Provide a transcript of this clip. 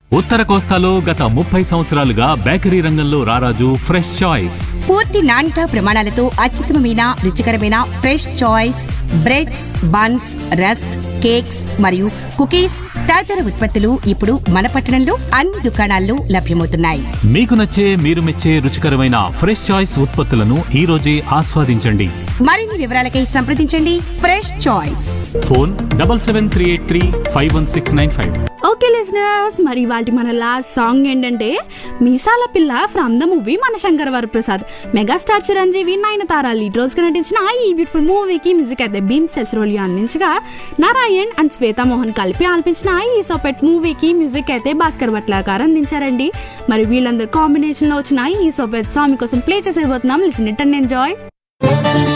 ఉత్తర కోస్తాలో గత ముప్పై సంవత్సరాలుగా బేకరీ రంగంలో రారాజు ఫ్రెష్ చాయిస్ పూర్తి నాణ్యత ప్రమాణాలతో అత్యుత్తమమైన రుచికరమైన fresh choice breads buns rusk cakes మరియు కుకీస్ తదితర ఉత్పత్తులు ఇప్పుడు మన పట్టణంలో అన్ని దుకాణాల్లో లభ్యమవుతున్నాయి మీకు నచ్చే మీరు మెచ్చే రుచికరమైన ఫ్రెష్ చాయిస్ ఉత్పత్తులను ఈ రోజే ఆస్వాదించండి మరిన్ని వివరాలకై సంప్రదించండి fresh choice phone double seven three eight three five one six nine five okay listeners మరి వాటి మన లాస్ట్ సాంగ్ ఏంటంటే మీసాల పిల్ల ఫ్రమ్ ద మూవీ మన Shankar Varaprasad megastar Chiranjeevi Nayanthara lead roles గా నటించిన ఈ బ్యూటిఫుల్ మూవీకి మ్యూజిక్ అయితే భీమ్ సెస్రోలియో అందించగా నారాయణ్ అండ్ శ్వేతా మోహన్ కలిపి ఆలపించిన ఈ సోపెట్ మూవీకి మ్యూజిక్ అయితే భాస్కర్ భట్లాకార్ అందించారండి మరి వీళ్ళందరూ కాంబినేషన్ లో వచ్చిన ఈ సోపెట్ సాంగ్ కోసం ప్లే చేసేపోతున్నాం లిసన్ ఇట్ అండ్ ఎంజాయ్